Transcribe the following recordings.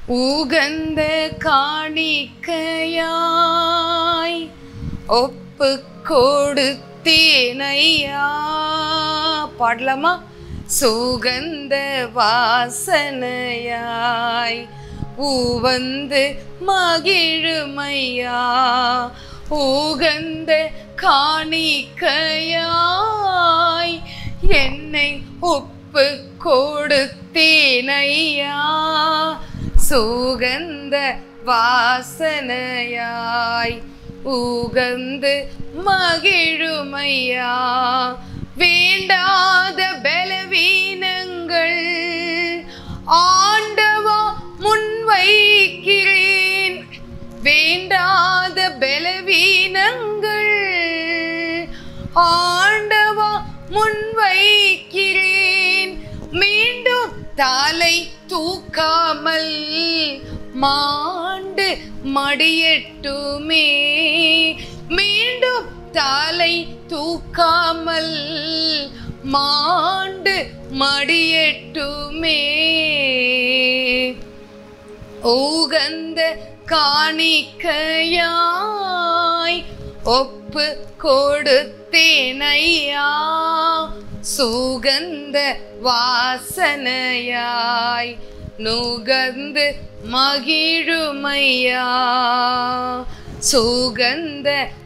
உகந்த காணிக்கையாய் ஒப்பு கொடுத்தேனையா பாடலாமா சுகந்த வாசனையாய் உவந்து மகிழுமையா உகந்த காணிக்கையாய் என்னை ஒப்பு கொடுத்தேனையா சுகந்த வாசனையாய் உகந்து மகிழுமையா வேண்டாத பலவீனங்கள் ஆண்டவா முன்வைக்கிறேன் வேண்டாத பலவீனங்கள் ஆண்டவா முன்வைக்கிறேன் மீண்டும் தலை தூக்காமல் மாண்டு மடியட்டுமே மீண்டும் தலை தூக்காமல் மாண்டு மடியட்டுமே உகந்த காணிக்கையாய் ஒப்பு கொடுத்தேனையா சுகந்த வாசனையாய் நுகர்ந்து மகிழுமையா சுகந்த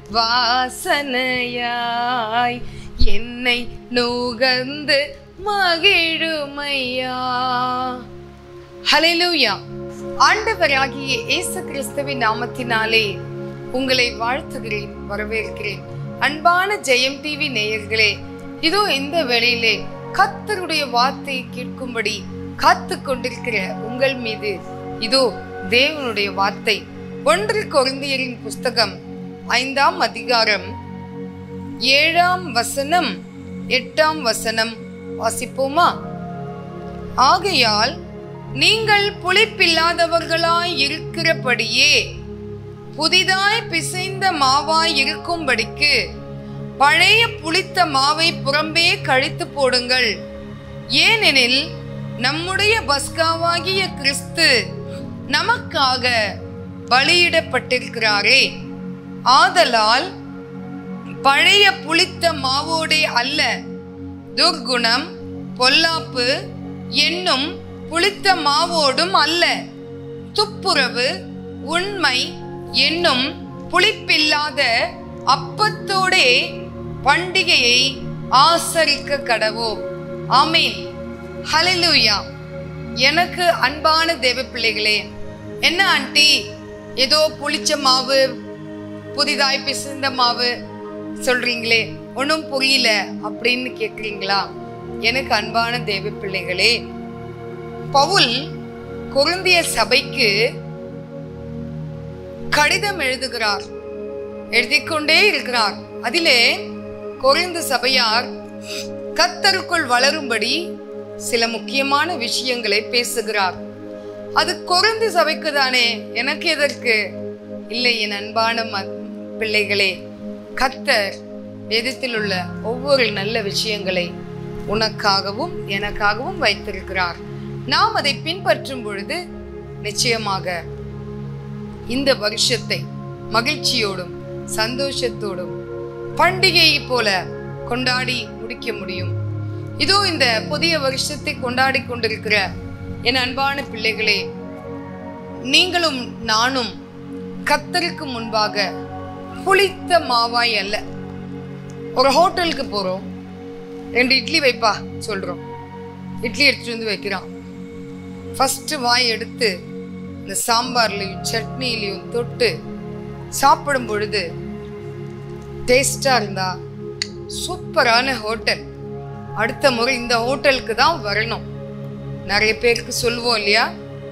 வாசனையாய் என்னை நுகர்ந்து மகிழுமையா ஹalleluya ஆண்டவராகிய இயேசு கிறிஸ்துவின் நாமத்தினாலே உங்களை வாழ்த்துகிறேன் வரவேற்கிறேன் அன்பான ஜெயம் டிவி நேயர்களே இதோ இந்த வேளையிலே கர்த்தருடைய வார்த்தை கேட்கும்படி காத்து கொண்டிருக்கிற உங்கள் மீது இதோ தேவனுடைய வார்த்தை ஒன்று கொரிந்தியரின் புஸ்தகம் ஐந்தாம் அதிகாரம் ஏழாம் வசனம் எட்டாம் வசனம் வாசிப்போமா ஆகையால் நீங்கள் புளிப்பில்லாதவர்களாய் இருக்கிறபடியே புதிதாய் பிசைந்த மாவாய் இருக்கும்படிக்கு பழைய புளித்த மாவை புறம்பே கழித்து போடுங்கள் ஏனெனில் நம்முடைய பஸ்காவாகிய கிறிஸ்து நமக்காக பலியிடப்பட்டிருக்கிறாரே ஆதலால் பழைய புளித்த மாவோடே அல்ல துர்குணம் பொல்லாப்பு என்னும் புளித்த மாவோடும் அல்ல துப்புரவு உண்மை என்னும் புளிப்பில்லாத அப்பத்தோடே பண்டிகையை ஆசரிக்க கடவோம் ஆமீன் ஹalleluya எனக்கு அன்பான தேவ பிள்ளைகளே என்ன ஆண்டி ஏதோ புளிச்ச மாவு புதிதாய் பிசைந்த மாவு சொல்றீங்களே ஒன்றும் புரியல அப்படின்னு கேட்குறீங்களா எனக்கு அன்பான தேவ பிள்ளைகளே பவுல் கொருந்திய சபைக்கு கடிதம் எழுதுகிறார் எழுதிக்கொண்டே இருக்கிறார் அதிலே கொரிந்து சபையார் கத்தருக்குள் வளரும்படி சில முக்கியமான விஷயங்களை பேசுகிறார் அது கொரிந்து சபைக்கு தானே எனக்கு எதற்கு இல்லை என் அன்பான ம- பிள்ளைகளே கத்தர் வேதத்தில் உள்ள ஒவ்வொரு நல்ல விஷயங்களை உனக்காகவும் எனக்காகவும் வைத்திருக்கிறார் நாம் அதை பின்பற்றும் பொழுது நிச்சயமாக இந்த வருஷத்தை மகிழ்ச்சியோடும் சந்தோஷத்தோடும் பண்டிகையை போல கொண்டாடி முடிக்க முடியும் இதோ இந்த புதிய வருஷத்தை கொண்டாடி கொண்டிருக்கிற என் அன்பான பிள்ளைகளே நீங்களும் நானும் கத்தருக்கு முன்பாக புளித்த மாவாய் அல்ல ஒரு ஹோட்டலுக்கு போறோம் ரெண்டு இட்லி வைப்பா சொல்றோம் இட்லி எடுத்துட்டு வந்து வைக்கிறான் ஃபர்ஸ்ட் வாய் எடுத்து இந்த சாம்பார்லையும் சட்னிலையும் தொட்டு சாப்பிடும் பொழுது டேஸ்டா இருந்தா சூப்பரான ஹோட்டல் அடுத்த முறை இந்த ஹோட்டலுக்கு தான் வரணும் நிறைய பேருக்கு சொல்லுவோம் இல்லையா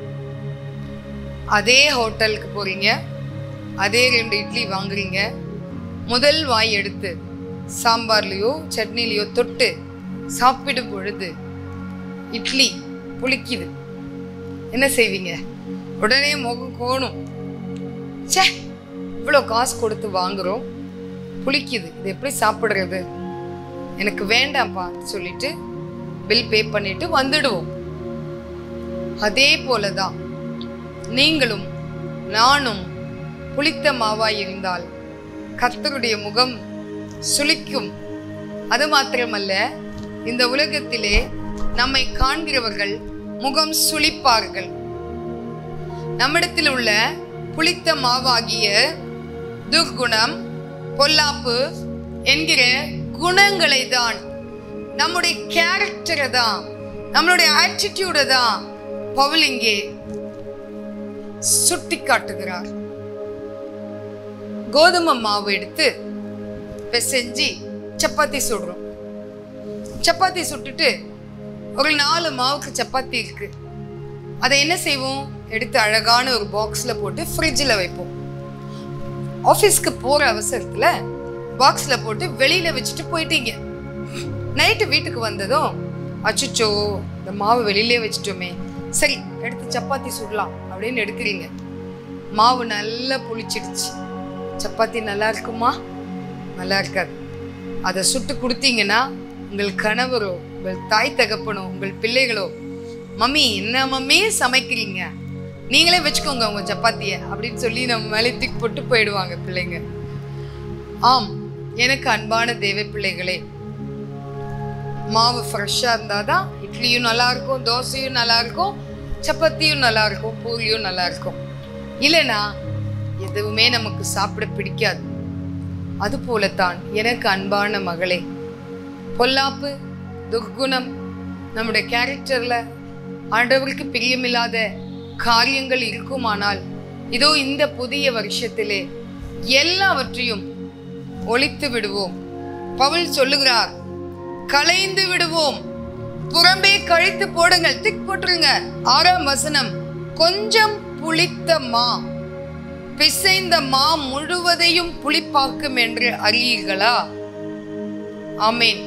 அதே ஹோட்டலுக்கு போறீங்க அதே ரெண்டு இட்லி வாங்குறீங்க முதல் வாய் எடுத்து சாம்பார்லேயோ சட்னிலையோ தொட்டு சாப்பிடும் பொழுது இட்லி புளிக்குது என்ன செய்வீங்க உடனே முகம் கோணும் ச்சே இவ்வளோ காசு கொடுத்து வாங்குறோம் புளிக்குது இது எப்படி சாப்பிடுறது எனக்கு வேண்டாம்ப்பா சொல்லிட்டு பில் பே பண்ணிட்டு வந்துடுவோம் அதே போலதான் நீங்களும் நானும் புளித்த மாவாய் இருந்தால் கர்த்தருடைய முகம் சுளிக்கும் அது மாத்திரமல்ல இந்த உலகத்திலே நம்மை காண்கிறவர்கள் முகம் சுளிப்பார்கள் நம்மிடத்தில் உள்ள புளித்த மாவாகிய துர்குணம் பொல்லாப்பு என்கிற குணங்களை தான் நம்முடைய கேரக்டரை தான் நம்மளுடைய ஆட்டிடியூடை தான் பவுல் இங்கே சுட்டி காட்டுகிறார் கோதுமை மாவு எடுத்து பிசைஞ்சு சப்பாத்தி சுடுறோம் சப்பாத்தி சுட்டுட்டு ஒரு நாலு மாவுக்கு சப்பாத்தி இருக்கு அதை என்ன செய்வோம் எடுத்து அழகான ஒரு பாக்ஸ்ல போட்டு ஃப்ரிட்ஜில் வைப்போம் ஆஃபீஸ்க்கு போற அவசரத்துல பாக்ஸ்ல போட்டு வெளியில வச்சுட்டு போயிட்டீங்க நைட்டு வீட்டுக்கு வந்ததும் அச்சுச்சோ இந்த மாவு வெளியிலே வச்சுட்டோமே சரி எடுத்து சப்பாத்தி சுடலாம் அப்படின்னு எடுக்கிறீங்க மாவு நல்லா புளிச்சிடுச்சு சப்பாத்தி நல்லா இருக்குமா நல்லா இருக்காது அதை சுட்டு கொடுத்தீங்கன்னா உங்கள் கணவரோ உங்கள் தாய் தகப்பனோ உங்கள் பிள்ளைகளோ மம்மி என்ன மம்மி சமைக்கிறீங்க நீங்களே வச்சுக்கோங்க உங்க சப்பாத்தியை அப்படின்னு சொல்லி நம்ம மேலே தூக்கி போட்டு போயிடுவாங்க பிள்ளைங்க ஆம் எனக்கு அன்பான தேவ பிள்ளைகளே மாவு ஃப்ரெஷ்ஷாக இருந்தால் தான் இட்லியும் நல்லா இருக்கும் தோசையும் நல்லா இருக்கும் சப்பாத்தியும் நல்லா இருக்கும் பூரியும் நல்லா இருக்கும் இல்லைனா எதுவுமே நமக்கு சாப்பிட பிடிக்காது அது போலத்தான் எனக்கு அன்பான மகளே பொல்லாப்பு துர்குணம் நம்முடைய கேரக்டர்ல ஆண்டவருக்கு பிரியமில்லாத காரியங்கள் இருக்குமானால் இதோ இந்த புதிய வருஷத்திலே எல்லாவற்றையும் ஒழித்து விடுவோம் பவுல் சொல்லுகிறார் களைந்து விடுவோம் புறம்பே கழித்து போடுங்கள் திக் போட்டுருங்க ஆறாம் வசனம் கொஞ்சம் புளித்த மா பிசைந்த மா முழுவதையும் புளிப்பாக்கும் என்று அறியீர்களா ஆமேன்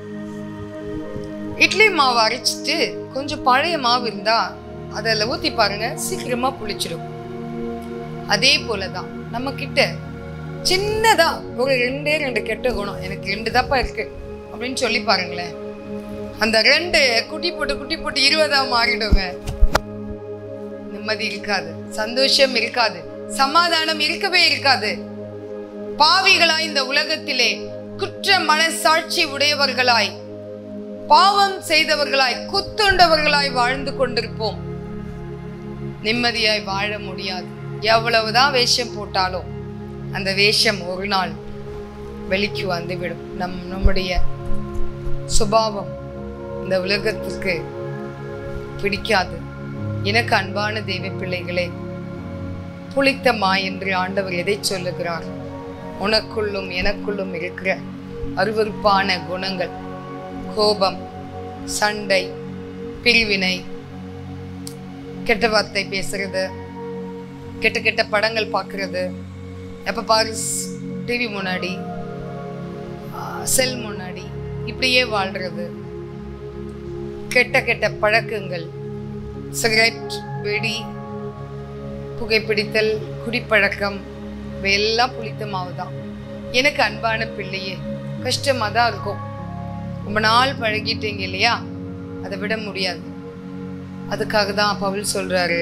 இட்லி மாவு அரைச்சிட்டு கொஞ்சம் பழைய மாவு இருந்தா அதில் ஊத்தி பாருங்க சீக்கிரமா புளிச்சிடும் அதே போலதான் நம்ம கிட்ட சின்னதா ஒரு ரெண்டே ரெண்டு கெட்ட குணம் எனக்கு ரெண்டு தப்பா இருக்கு அப்படின்னு சொல்லி பாருங்களேன் அந்த ரெண்டு குட்டி போட்டு குட்டி போட்டு இருபதா மாறிடுங்க நிம்மதி இருக்காது சந்தோஷம் இருக்காது சமாதானம் இருக்கவே இருக்காது பாவிகளாய் இந்த உலகத்திலே குற்ற மனசாட்சி உடையவர்களாய் பாவம் செய்தவர்களாய் குத்துண்டவர்களாய் வாழ்ந்து கொண்டிருப்போம் நிம்மதியாய் வாழ முடியாது எவ்வளவுதான் வேஷம் போட்டாலும் அந்த வேஷம் ஒரு நாள் வெளிக்கு வந்துவிடும் நம் நம்முடைய சுபாவம் இந்த உலகத்திற்கு பிடிக்காது எனக்கு அன்பான தெய்வ பிள்ளைகளே புளித்த மா என்று ஆண்டவர் எதை சொல்லுகிறார் உனக்குள்ளும் எனக்குள்ளும் இருக்கிற அருவருப்பான குணங்கள் கோபம் சண்டை பிரிவினை கெட்ட வார்த்தை பேசுறது கெட்ட கெட்ட படங்கள் பார்க்கறது எப்போ பாரு டிவி முன்னாடி செல் முன்னாடி இப்படியே வாழ்றது கெட்ட கெட்ட பழக்கங்கள் சிகரெட் வெடி புகைப்பிடித்தல் குடிப்பழக்கம் இவையெல்லாம் புளித்த மாவு தான் எனக்கு அன்பான பிள்ளையே கஷ்டமாக தான் இருக்கும் ரொம்ப நாள் பழகிட்டீங்க இல்லையா அதை விட முடியாது அதுக்காக தான் பவுல் சொல்றாரு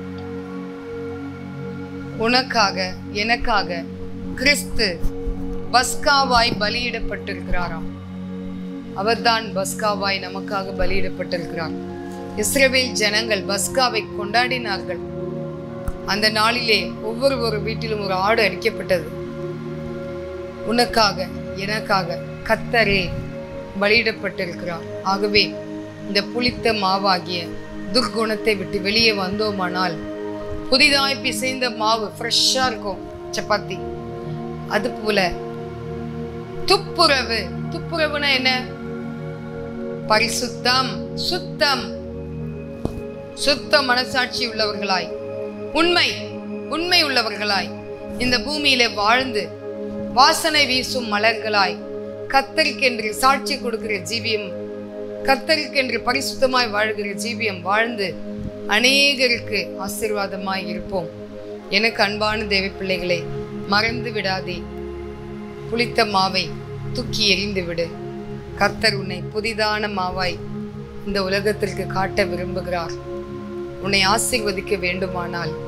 உனக்காக எனக்காக கிறிஸ்து பஸ்காவாய் பலியிடப்பட்டிருக்கிறாராம் அவர்தான் பஸ்காவாய் நமக்காக பலியிடப்பட்டிருக்கிறார் இஸ்ரவேல் ஜனங்கள் பஸ்காவை கொண்டாடினார்கள் அந்த நாளிலே ஒவ்வொரு ஒரு வீட்டிலும் ஒரு ஆடு அடிக்கப்பட்டது உனக்காக எனக்காக கத்தரே பலியிடப்பட்டிருக்கிறார் ஆகவே இந்த புளித்த மாவாகிய துர்குணத்தை விட்டு வெளியே வந்தோமானால் புதிதாய் பிசைந்த மாவு ஃப்ரெஷ்ஷாக இருக்கும் சப்பாத்தி அது போல துப்புரவு துப்புரவுனா என்ன பரிசுத்தம் சுத்தம் சுத்த மனசாட்சி உள்ளவர்களாய் உண்மை உண்மை உள்ளவர்களாய் இந்த பூமியில வாழ்ந்து வாசனை வீசும் மலர்களாய் கத்தரிக்கென்று சாட்சி கொடுக்கிற ஜீவியம் கத்தரிக்கென்று பரிசுத்தமாய் வாழ்கிற ஜீவியம் வாழ்ந்து அநேகருக்கு ஆசீர்வாதமாய் இருப்போம் எனக்கு அன்பான தேவ பிள்ளைகளே மறந்து விடாதே புளித்த மாவை தூக்கி எறிந்து விடு கர்த்தர் உன்னை புதிதான மாவாய் இந்த உலகத்திற்கு காட்ட விரும்புகிறார் உன்னை ஆசீர்வதிக்க வேண்டுமானால்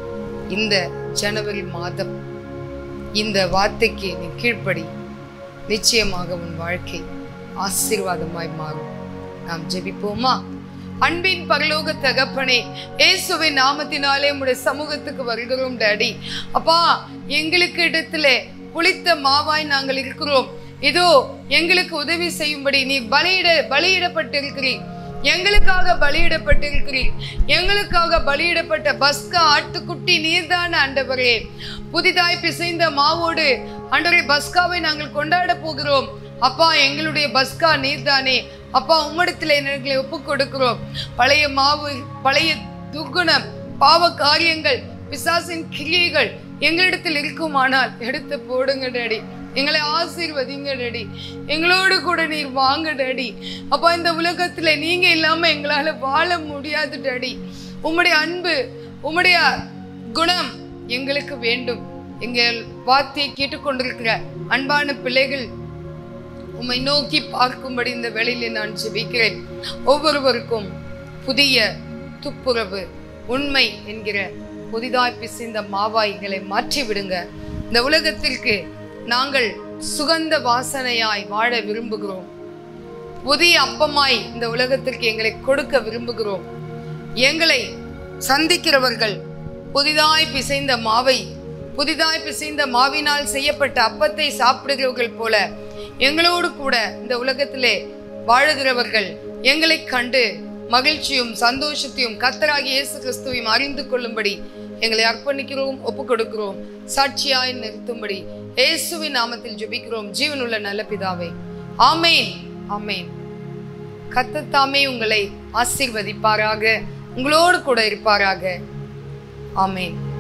இந்த ஜனவரி மாதம் இந்த வார்த்தைக்கு நீ கீழ்ப்படி நிச்சயமாக உன் வாழ்க்கை ஆசீர்வாதமாய் மாறும் நாம் ஜெபிப்போமா அன்பின் பரலோக தகப்பனே இயேசுவின் நாமத்தினாலே உடைய சமூகத்துக்கு வருகிறோம் டாடி அப்பா எங்களுக்கு இடத்துல புளித்த மாவாய் நாங்கள் இருக்கிறோம் இதோ எங்களுக்கு உதவி செய்யும்படி நீ பலியிட பலியிடப்பட்டிருக்கிறீர் எங்களுக்காக பலியிடப்பட்டிருக்கிறீர் எங்களுக்காக பலியிடப்பட்ட பஸ்கா ஆட்டுக்குட்டி நீர்தான ஆண்டவரே புதிதாய் பிசைந்த மாவோடு ஆண்டவரே பஸ்காவை நாங்கள் கொண்டாட போகிறோம் அப்பா எங்களுடைய பஸ்கா நீர்தானே அப்பா உம்மிடத்தில் எங்களை ஒப்பு கொடுக்கிறோம் பழைய மாவு பழைய துர்குணம் பாவ காரியங்கள் பிசாசின் கிரியைகள் எங்களிடத்தில் இருக்குமானால் எடுத்து போடுங்க டாடி எங்களை ஆசீர்வதிங்க டாடி எங்களோடு கூட நீர் வாங்க டாடி அப்பா இந்த உலகத்துல நீங்க இல்லாம எங்களால வாழ முடியாது டாடி உம்முடைய அன்பு உம்முடைய குணம் எங்களுக்கு வேண்டும் எங்கள் வார்த்தையை கேட்டுக்கொண்டிருக்கிற அன்பான பிள்ளைகள் உம்மை நோக்கி பார்க்கும்படி இந்த வேளையிலே நான் ஜெபிக்கிறேன் ஒவ்வொருவருக்கும் புதிய துப்புரவு உண்மை என்கிற புதிதாய் பிசைந்த மாவாய் எங்களை மாற்றி விடுங்க இந்த உலகத்திற்கு நாங்கள் சுகந்த வாசனையாய் வாழ விரும்புகிறோம் புதிய அப்பமாய் இந்த உலகத்திற்கு எங்களை கொடுக்க விரும்புகிறோம் எங்களை சந்திக்கிறவர்கள் புதிதாய் பிசைந்த மாவை புதிதாய் பிசைந்த மாவினால் செய்யப்பட்ட அப்பத்தை சாப்பிடுகிறவர்கள் போல எங்களோடு கூட இந்த உலகத்திலே வாழுகிறவர்கள் எங்களை கண்டு மகிழ்ச்சியும் சந்தோஷத்தையும் கத்தராகிய இயேசு கிறிஸ்துவையும் அறிந்து கொள்ளும்படி எங்களை அர்ப்பணிக்கிறோம் ஒப்பு கொடுக்கிறோம் சாட்சியாய் நிறுத்தும்படி இயேசுவின் நாமத்தில் ஜெபிக்கிறோம் ஜீவனுள்ள நல்ல பிதாவே ஆமேன் ஆமேன் கத்தத்தாமே உங்களை ஆசீர்வதிப்பாராக உங்களோடு கூட இருப்பாராக ஆமேன்